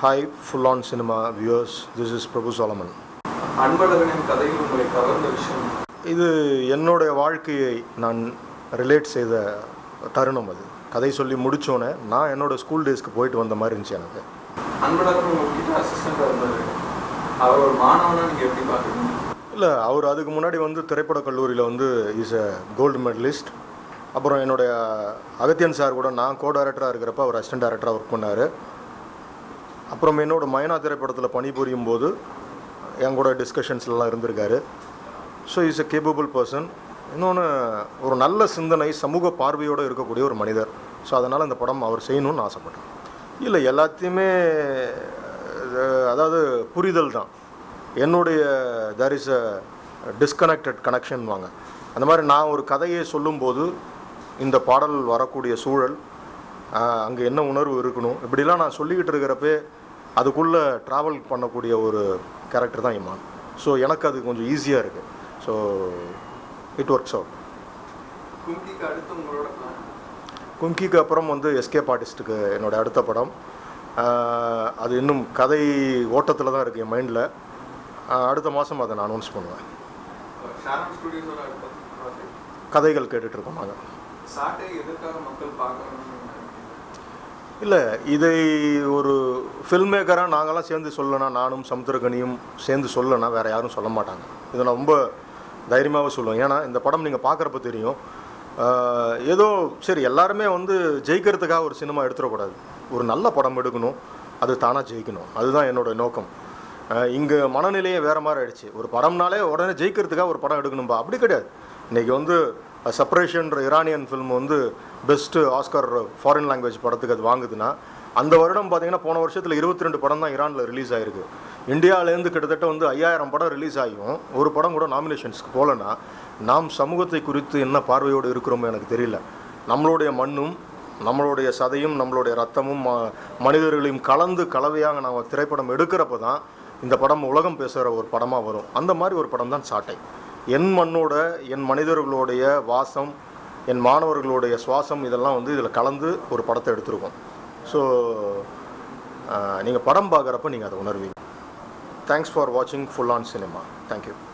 Hi full on cinema viewers this is Prabhu Solomon அன்பழகனின் கதையில் உங்களை கவர்ந்த விஷயம் இது என்னுடைய வாழ்க்கையை நான் ரிலேட் செய்த தருணம் அது கதை சொல்லி முடித்தோன்னே நான் என்னோட ஸ்கூல் டேஸ்க்கு போயிட்டு வந்த மாதிரி இருந்துச்சு எனக்கு அன்பழகன் உங்ககிட்ட அசிஸ்டண்டாக இருந்தார் அவர் ஒரு மாணவனா நீங்கள் எப்படி பார்க்குறீங்க இல்லை அவர் அதுக்கு முன்னாடி வந்து திரைப்படக் கல்லூரியில் வந்து இஸ் அ கோல்டு மெடலிஸ்ட் அப்புறம் என்னுடைய அகத்தியன் சார் கூட நான் கோ டைரக்டராக இருக்கிறப்ப அவர் அசிஸ்டன்ட் டைரக்டராக ஒர்க் பண்ணார் அப்புறம் என்னோட மைனா திரைப்படத்தில் பணிபுரியும் போது என் கூட டிஸ்கஷன்ஸ்லாம் இருந்திருக்காரு so is a capable person இன்னொன்று ஒரு நல்ல சிந்தனை சமூக பார்வையோடு இருக்கக்கூடிய ஒரு மனிதர் ஸோ அதனால் இந்த படம் அவர் செய்யணும்னு ஆசைப்பட்டேன் இல்லை எல்லாத்தையுமே அஹ், அதாவது புரிதல் தான் என்னுடைய there is a disconnected connection வாங்க அந்த மாதிரி நான் ஒரு கதையை சொல்லும்போது இந்த பாடல் வரக்கூடிய சூழல் அங்கே என்ன உணர்வு இருக்கணும் இப்படிலாம் நான் சொல்லிக்கிட்டு இருக்கிறப்பே அதுக்குள்ளே ட்ராவல் பண்ணக்கூடிய ஒரு கேரக்டர் தான் இமான் ஸோ எனக்கு அது கொஞ்சம் ஈஸியாக இருக்குது ஸோ இட் ஒர்க்ஸ் அவுட் கும்கிக்கு அடுத்து உங்களோட plan? கும்கிக்கு அப்புறம் வந்து எஸ்கேப் ஆர்டிஸ்ட்டுக்கு என்னோட அடுத்த படம் ஆஹ், அது இன்னும் கதை ஓட்டத்தில் தான் இருக்குது என் மைண்டில் அடுத்த மாதம் அதை நான் அனௌன்ஸ் பண்ணுவேன் ஷாரம் ஸ்டுடியோஸோட அடுத்த project. கதைகள் கேட்டுட்ருக்கோம் நாங்கள் சாட்டை எதற்காக மக்கள் பார்க்கணும்னு நினைக்கிறீங்க? இல்லை இதை ஒரு ஃபில்ம் மேக்கராக நாங்களாம் சேர்ந்து சொல்லனா நானும் சமுத்திரகனியும் சேர்ந்து சொல்லனா வேறு யாரும் சொல்ல மாட்டாங்க இதை நான் ரொம்ப தைரியமாகவே சொல்லுவேன் ஏன்னா இந்த படம் நீங்கள் பார்க்குறப்ப தெரியும் ஆஹ், ஏதோ சரி எல்லாருமே வந்து ஜெயிக்கிறதுக்காக ஒரு சினிமா எடுத்துடக்கூடாது ஒரு நல்ல படம் எடுக்கணும் அது தானாக ஜெயிக்கணும் அதுதான் என்னோட நோக்கம் இங்கே மனநிலையே வேறு மாதிரி ஆயிடுச்சு ஒரு படம்னாலே உடனே ஜெயிக்கிறதுக்காக ஒரு படம் எடுக்கணும்பா அப்படி கிடையாது இன்றைக்கி வந்து செப்பரேஷன்ற இரானியன் ஃபில்ம் வந்து பெஸ்ட்டு ஆஸ்கர் ஃபாரின் லாங்குவேஜ் படத்துக்கு அது வாங்குதுன்னா அந்த வருடம் பார்த்தீங்கன்னா போன வருஷத்தில் இருபத்தி ரெண்டு படம் தான் ஈரானில் ரிலீஸ் ஆயிருக்கு இந்தியாவிலேருந்து கிட்டத்தட்ட வந்து ஐயாயிரம் படம் ரிலீஸ் ஆகியும் ஒரு படம் கூட நாமினேஷன்ஸ்க்கு போகலன்னா நாம் சமூகத்தை குறித்து என்ன பார்வையோடு இருக்கிறோமோ எனக்கு தெரியல நம்மளுடைய மண்ணும் நம்மளுடைய சதையும் நம்மளுடைய ரத்தமும் ம- மனிதர்களையும் கலந்து கலவையாக நாம் திரைப்படம் எடுக்கிறப்ப தான் இந்த படம் உலகம் பேசுகிற ஒரு படமாக வரும் அந்த மாதிரி ஒரு படம் தான் சாட்டை என் மண்ணோட என் மனிதர்களுடைய வாசம் என் மாணவர்களுடைய சுவாசம் இதெல்லாம் வந்து இதில் கலந்து ஒரு படத்தை எடுத்திருக்கோம் ஸோ நீங்கள் படம் பார்க்குறப்ப நீங்கள் அதை உணர்வீங்க தேங்க்ஸ் ஃபார் வாட்சிங் ஃபுல் ஆன் சினிமா தேங்க்யூ